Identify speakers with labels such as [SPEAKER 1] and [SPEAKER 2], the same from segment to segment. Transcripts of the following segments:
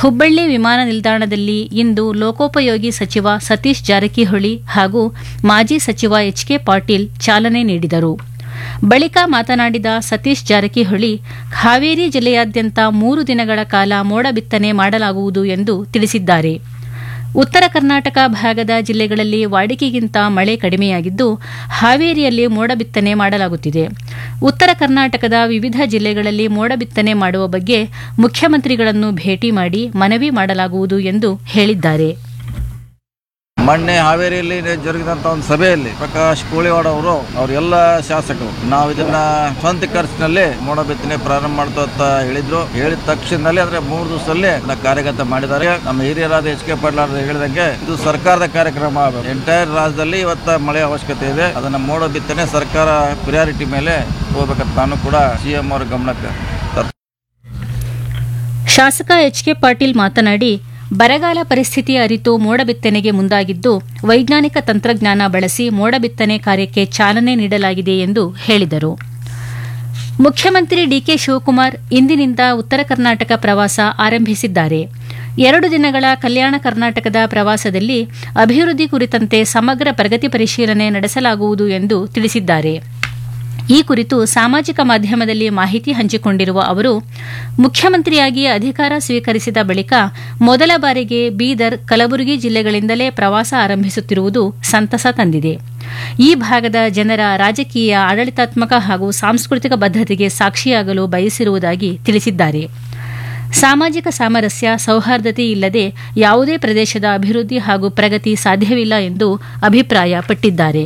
[SPEAKER 1] ಹುಬ್ಬಳ್ಳಿ ವಿಮಾನ ನಿಲ್ದಾಣದಲ್ಲಿ ಇಂದು ಲೋಕೋಪಯೋಗಿ ಸಚಿವ ಸತೀಶ್ ಜಾರಕಿಹೊಳಿ ಹಾಗೂ ಮಾಜಿ ಸಚಿವ ಎಚ್ ಕೆ ಪಾಟೀಲ್ ಚಾಲನೆ ನೀಡಿದರು ಬಳಿಕ ಮಾತನಾಡಿದ ಸತೀಶ್ ಜಾರಕಿಹೊಳಿ ಹಾವೇರಿ ಜಿಲ್ಲೆಯಾದ್ಯಂತ ಮೂರು ದಿನಗಳ ಕಾಲ ಮೋಡ ಬಿತ್ತನೆ ಮಾಡಲಾಗುವುದು ಎಂದು ತಿಳಿಸಿದ್ದಾರೆ ಉತ್ತರ ಕರ್ನಾಟಕ ಭಾಗದ ಜಿಲ್ಲೆಗಳಲ್ಲಿ ವಾಡಿಕೆಗಿಂತ ಮಳೆ ಕಡಿಮೆಯಾಗಿದ್ದು ಹಾವೇರಿಯಲ್ಲಿ ಮೋಡ ಬಿತ್ತನೆ ಮಾಡಲಾಗುತ್ತಿದೆ ಉತ್ತರ ಕರ್ನಾಟಕದ ವಿವಿಧ ಜಿಲ್ಲೆಗಳಲ್ಲಿ ಮೋಡ ಬಿತ್ತನೆ ಮಾಡುವ ಬಗ್ಗೆ ಮುಖ್ಯಮಂತ್ರಿಗಳನ್ನು ಭೇಟಿ ಮಾಡಿ ಮನವಿ ಮಾಡಲಾಗುವುದು ಎಂದು ಹೇಳಿದ್ದಾರೆ
[SPEAKER 2] ಮೊನ್ನೆ ಹಾವೇರಿಯಲ್ಲಿ ಜರುಗಿದಂತ ಒಂದು ಸಭೆಯಲ್ಲಿ ಪ್ರಕಾಶ್ ಕೋಳಿವಾಡ ಅವರು ಅವರೆಲ್ಲ ಶಾಸಕರು ನಾವು ಇದನ್ನ ಸ್ವಂತ ಖರ್ಚಿನಲ್ಲಿ ಮೋಡ ಬಿತ್ತನೆ ಪ್ರಾರಂಭ ಮಾಡ್ತು ಅಂತ ಹೇಳಿದ್ರು ಹೇಳಿದ ತಕ್ಷಣದಲ್ಲಿ ಅಂದ್ರೆ ಮೂರು ದಿವಸದಲ್ಲಿ ಅದನ್ನ ಕಾರ್ಯಗತ ಮಾಡಿದ್ದಾರೆ ನಮ್ಮ ಹಿರಿಯರಾದ ಎಚ್ ಕೆ ಪಾಟೀಲ್ ಅವರು ಹೇಳಿದಂಗೆ ಇದು ಸರ್ಕಾರದ ಕಾರ್ಯಕ್ರಮ ಎಂಟೈರ್ ರಾಜ್ಯದಲ್ಲಿ ಇವತ್ತ ಮಳೆ ಅವಶ್ಯಕತೆ ಇದೆ ಅದನ್ನ ಮೋಡ ಬಿತ್ತನೆ ಸರ್ಕಾರ ಪ್ರಿಯಾರಿಟಿ ಮೇಲೆ ಹೋಗ್ಬೇಕಂತ ನಾನು ಕೂಡ ಸಿಎಂ ಅವರ ಗಮನಕ್ಕೆ ತರ್ತೇನೆ.
[SPEAKER 1] ಶಾಸಕ ಎಚ್ ಕೆ ಪಾಟೀಲ್ ಮಾತನಾಡಿ ಬರಗಾಲ ಪರಿಸ್ಥಿತಿ ಅರಿತು ಮೋಡ ಬಿತ್ತನೆಗೆ ಮುಂದಾಗಿದ್ದು ವೈಜ್ಞಾನಿಕ ತಂತ್ರಜ್ಞಾನ ಬಳಸಿ ಮೋಡ ಬಿತ್ತನೆ ಕಾರ್ಯಕ್ಕೆ ಚಾಲನೆ ನೀಡಲಾಗಿದೆ ಎಂದು ಹೇಳಿದರು ಮುಖ್ಯಮಂತ್ರಿ ಡಿಕೆ ಶಿವಕುಮಾರ್ ಇಂದಿನಿಂದ ಉತ್ತರ ಕರ್ನಾಟಕ ಪ್ರವಾಸ ಆರಂಭಿಸಿದ್ದಾರೆ ಎರಡು ದಿನಗಳ ಕಲ್ಯಾಣ ಕರ್ನಾಟಕದ ಪ್ರವಾಸದಲ್ಲಿ ಅಭಿವೃದ್ಧಿ ಕುರಿತಂತೆ ಸಮಗ್ರ ಪ್ರಗತಿ ಪರಿಶೀಲನೆ ನಡೆಸಲಾಗುವುದು ಎಂದು ತಿಳಿಸಿದ್ದಾರೆ ಈ ಕುರಿತು ಸಾಮಾಜಿಕ ಮಾಧ್ಯಮದಲ್ಲಿ ಮಾಹಿತಿ ಹಂಚಿಕೊಂಡಿರುವ ಅವರು ಮುಖ್ಯಮಂತ್ರಿಯಾಗಿ ಅಧಿಕಾರ ಸ್ವೀಕರಿಸಿದ ಬಳಿಕ ಮೊದಲ ಬಾರಿಗೆ ಬೀದರ್ ಕಲಬುರಗಿ ಜಿಲ್ಲೆಗಳಿಂದಲೇ ಪ್ರವಾಸ ಆರಂಭಿಸುತ್ತಿರುವುದು ಸಂತಸ ತಂದಿದೆ ಈ ಭಾಗದ ಜನರ ರಾಜಕೀಯ ಆಡಳಿತಾತ್ಮಕ ಹಾಗೂ ಸಾಂಸ್ಕೃತಿಕ ಬದ್ಧತೆಗೆ ಸಾಕ್ಷಿಯಾಗಲು ಬಯಸಿರುವುದಾಗಿ ತಿಳಿಸಿದ್ದಾರೆ ಸಾಮಾಜಿಕ ಸಾಮರಸ್ಯ ಸೌಹಾರ್ದತೆ ಇಲ್ಲದೆ ಯಾವುದೇ ಪ್ರದೇಶದ ಅಭಿವೃದ್ಧಿ ಹಾಗೂ ಪ್ರಗತಿ ಸಾಧ್ಯವಿಲ್ಲ ಎಂದು ಅಭಿಪ್ರಾಯಪಟ್ಟಿದ್ದಾರೆ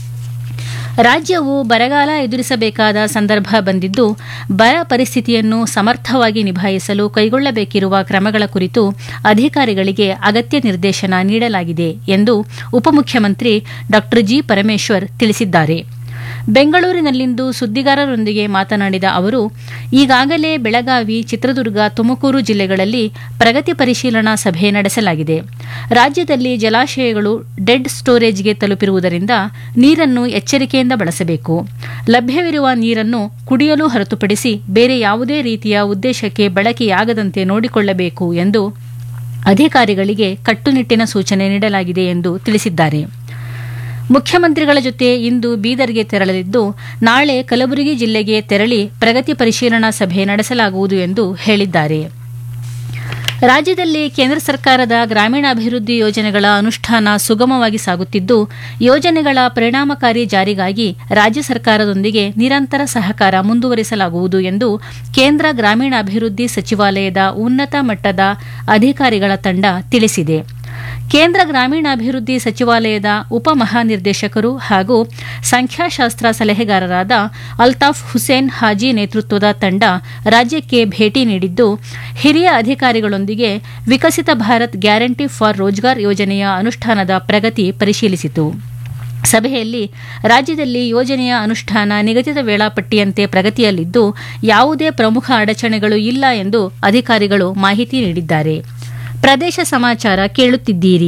[SPEAKER 1] ರಾಜ್ಯವು ಬರಗಾಲ ಎದುರಿಸಬೇಕಾದ ಸಂದರ್ಭ ಬಂದಿದ್ದು ಬರ ಪರಿಸ್ಥಿತಿಯನ್ನು ಸಮರ್ಥವಾಗಿ ನಿಭಾಯಿಸಲು ಕೈಗೊಳ್ಳಬೇಕಿರುವ ಕ್ರಮಗಳ ಕುರಿತು ಅಧಿಕಾರಿಗಳಿಗೆ ಅಗತ್ಯ ನಿರ್ದೇಶನ ನೀಡಲಾಗಿದೆ ಎಂದು ಉಪಮುಖ್ಯಮಂತ್ರಿ ಡಾ ಜಿ ಪರಮೇಶ್ವರ್ ತಿಳಿಸಿದ್ದಾರೆ ಬೆಂಗಳೂರಿನಲ್ಲಿಂದು ಸುದ್ದಿಗಾರರೊಂದಿಗೆ ಮಾತನಾಡಿದ ಅವರು ಈಗಾಗಲೇ ಬೆಳಗಾವಿ ಚಿತ್ರದುರ್ಗ ತುಮಕೂರು ಜಿಲ್ಲೆಗಳಲ್ಲಿ ಪ್ರಗತಿ ಪರಿಶೀಲನಾ ಸಭೆ ನಡೆಸಲಾಗಿದೆ ರಾಜ್ಯದಲ್ಲಿ ಜಲಾಶಯಗಳು ಡೆಡ್ ಸ್ಟೋರೇಜ್ಗೆ ತಲುಪಿರುವುದರಿಂದ ನೀರನ್ನು ಎಚ್ಚರಿಕೆಯಿಂದ ಬಳಸಬೇಕು ಲಭ್ಯವಿರುವ ನೀರನ್ನು ಕುಡಿಯಲು ಹೊರತುಪಡಿಸಿ ಬೇರೆ ಯಾವುದೇ ರೀತಿಯ ಉದ್ದೇಶಕ್ಕೆ ಬಳಕೆಯಾಗದಂತೆ ನೋಡಿಕೊಳ್ಳಬೇಕು ಎಂದು ಅಧಿಕಾರಿಗಳಿಗೆ ಕಟ್ಟುನಿಟ್ಟಿನ ಸೂಚನೆ ನೀಡಲಾಗಿದೆ ಎಂದು ತಿಳಿಸಿದ್ದಾರೆ ಮುಖ್ಯಮಂತ್ರಿಗಳ ಜೊತೆ ಇಂದು ಬೀದರ್ಗೆ ತೆರಳಲಿದ್ದು ನಾಳೆ ಕಲಬುರಗಿ ಜಿಲ್ಲೆಗೆ ತೆರಳಿ ಪ್ರಗತಿ ಪರಿಶೀಲನಾ ಸಭೆ ನಡೆಸಲಾಗುವುದು ಎಂದು ಹೇಳಿದ್ದಾರೆ ರಾಜ್ಯದಲ್ಲಿ ಕೇಂದ್ರ ಸರ್ಕಾರದ ಗ್ರಾಮೀಣಾಭಿವೃದ್ಧಿ ಯೋಜನೆಗಳ ಅನುಷ್ಠಾನ ಸುಗಮವಾಗಿ ಸಾಗುತ್ತಿದ್ದು ಯೋಜನೆಗಳ ಪರಿಣಾಮಕಾರಿ ಜಾರಿಗಾಗಿ ರಾಜ್ಯ ಸರ್ಕಾರದೊಂದಿಗೆ ನಿರಂತರ ಸಹಕಾರ ಮುಂದುವರಿಸಲಾಗುವುದು ಎಂದು ಕೇಂದ್ರ ಗ್ರಾಮೀಣಾಭಿವೃದ್ಧಿ ಸಚಿವಾಲಯದ ಉನ್ನತ ಮಟ್ಟದ ಅಧಿಕಾರಿಗಳ ತಂಡ ತಿಳಿಸಿದೆ ಕೇಂದ್ರ ಗ್ರಾಮೀಣಾಭಿವೃದ್ಧಿ ಸಚಿವಾಲಯದ ಉಪ ಮಹಾನಿರ್ದೇಶಕರು ಹಾಗೂ ಸಂಖ್ಯಾಶಾಸ್ತ್ರ ಸಲಹೆಗಾರರಾದ ಅಲ್ತಾಫ್ ಹುಸೇನ್ ಹಾಜಿ ನೇತೃತ್ವದ ತಂಡ ರಾಜ್ಯಕ್ಕೆ ಭೇಟಿ ನೀಡಿದ್ದು ಹಿರಿಯ ಅಧಿಕಾರಿಗಳೊಂದಿಗೆ ವಿಕಸಿತ ಭಾರತ್ ಗ್ಯಾರಂಟಿ ಫಾರ್ ರೋಜ್ಗಾರ್ ಯೋಜನೆಯ ಅನುಷ್ಠಾನದ ಪ್ರಗತಿ ಪರಿಶೀಲಿಸಿತು ಸಭೆಯಲ್ಲಿ ರಾಜ್ಯದಲ್ಲಿ ಯೋಜನೆಯ ಅನುಷ್ಠಾನ ನಿಗದಿತ ವೇಳಾಪಟ್ಟಿಯಂತೆ ಪ್ರಗತಿಯಲ್ಲಿದ್ದು ಯಾವುದೇ ಪ್ರಮುಖ ಅಡಚಣೆಗಳು ಇಲ್ಲ ಎಂದು ಅಧಿಕಾರಿಗಳು ಮಾಹಿತಿ ನೀಡಿದ್ದಾರೆ ಪ್ರದೇಶ ಸಮಾಚಾರ ಕೇಳುತ್ತಿದ್ದೀರಿ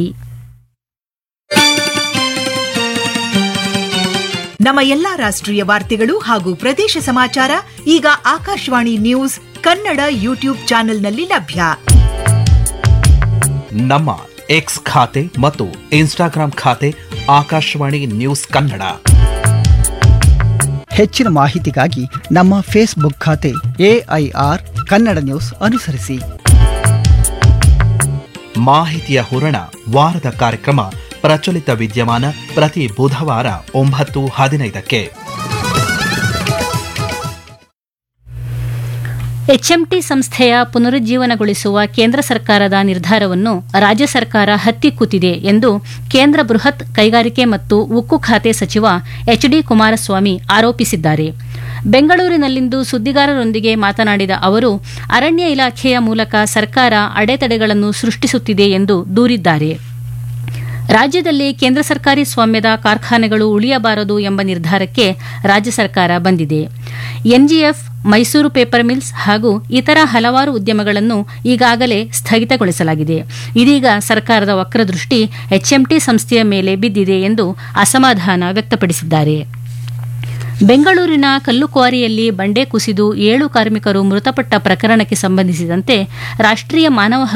[SPEAKER 3] ನಮ್ಮ ಎಲ್ಲಾ ರಾಷ್ಟ್ರೀಯ ವಾರ್ತೆಗಳು ಹಾಗೂ ಪ್ರದೇಶ ಸಮಾಚಾರ ಈಗ ಆಕಾಶವಾಣಿ ನ್ಯೂಸ್ ಕನ್ನಡ ಯೂಟ್ಯೂಬ್ ಚಾನೆಲ್ನಲ್ಲಿ ಲಭ್ಯ
[SPEAKER 4] ನಮ್ಮ ಎಕ್ಸ್ ಖಾತೆ ಮತ್ತು ಇನ್ಸ್ಟಾಗ್ರಾಂ ಖಾತೆ ಆಕಾಶವಾಣಿ ನ್ಯೂಸ್ ಕನ್ನಡ
[SPEAKER 5] ಹೆಚ್ಚಿನ ಮಾಹಿತಿಗಾಗಿ ನಮ್ಮ ಫೇಸ್ಬುಕ್ ಖಾತೆ ಎಐಆರ್ ಕನ್ನಡ ನ್ಯೂಸ್ ಅನುಸರಿಸಿ
[SPEAKER 4] ಮಾಹಿತಿಯ ಹೂರಣ ವಾರದ ಕಾರ್ಯಕ್ರಮ ಪ್ರಚಲಿತ ವಿದ್ಯಮಾನ ಪ್ರತಿ ಬುಧವಾರ ಒಂಬತ್ತು ಹದಿನೈದಕ್ಕೆ
[SPEAKER 1] ಎಚ್ಎಂಟಿ ಸಂಸ್ಥೆಯ ಪುನರುಜ್ಜೀವನಗೊಳಿಸುವ ಕೇಂದ್ರ ಸರ್ಕಾರದ ನಿರ್ಧಾರವನ್ನು ರಾಜ್ಯ ಸರ್ಕಾರ ಹತ್ತಿಕ್ಕುತ್ತಿದೆ ಎಂದು ಕೇಂದ್ರ ಬೃಹತ್ ಕೈಗಾರಿಕೆ ಮತ್ತು ಉಕ್ಕು ಖಾತೆ ಸಚಿವ ಎಚ್ ಡಿ ಕುಮಾರಸ್ವಾಮಿ ಆರೋಪಿಸಿದ್ದಾರೆ ಬೆಂಗಳೂರಿನಲ್ಲಿಂದು ಸುದ್ದಿಗಾರರೊಂದಿಗೆ ಮಾತನಾಡಿದ ಅವರು ಅರಣ್ಯ ಇಲಾಖೆಯ ಮೂಲಕ ಸರ್ಕಾರ ಅಡೆತಡೆಗಳನ್ನು ಸೃಷ್ಟಿಸುತ್ತಿದೆ ಎಂದು ದೂರಿದ್ದಾರೆ ರಾಜ್ಯದಲ್ಲಿ ಕೇಂದ್ರ ಸರ್ಕಾರಿ ಸ್ವಾಮ್ಯದ ಕಾರ್ಖಾನೆಗಳು ಉಳಿಯಬಾರದು ಎಂಬ ನಿರ್ಧಾರಕ್ಕೆ ರಾಜ್ಯ ಸರ್ಕಾರ ಬಂದಿದೆ ಎನ್ಜಿಎಫ್ ಮೈಸೂರು ಪೇಪರ್ ಮಿಲ್ಸ್ ಹಾಗೂ ಇತರ ಹಲವಾರು ಉದ್ಯಮಗಳನ್ನು ಈಗಾಗಲೇ ಸ್ಥಗಿತಗೊಳಿಸಲಾಗಿದೆ ಇದೀಗ ಸರ್ಕಾರದ ವಕ್ರದೃಷ್ಟಿ ಎಚ್ಎಂಟಿ ಸಂಸ್ಥೆಯ ಮೇಲೆ ಬಿದ್ದಿದೆ ಎಂದು ಅಸಮಾಧಾನ ವ್ಯಕ್ತಪಡಿಸಿದ್ದಾರೆ ಬೆಂಗಳೂರಿನ ಕಲ್ಲುಕ್ವಾರಿಯಲ್ಲಿ ಬಂಡೆ ಕುಸಿದು ಏಳು ಕಾರ್ಮಿಕರು ಮೃತಪಟ್ಟ ಪ್ರಕರಣಕ್ಕೆ ಸಂಬಂಧಿಸಿದಂತೆ ರಾಷ್ಟ್ರೀಯ ಮಾನವ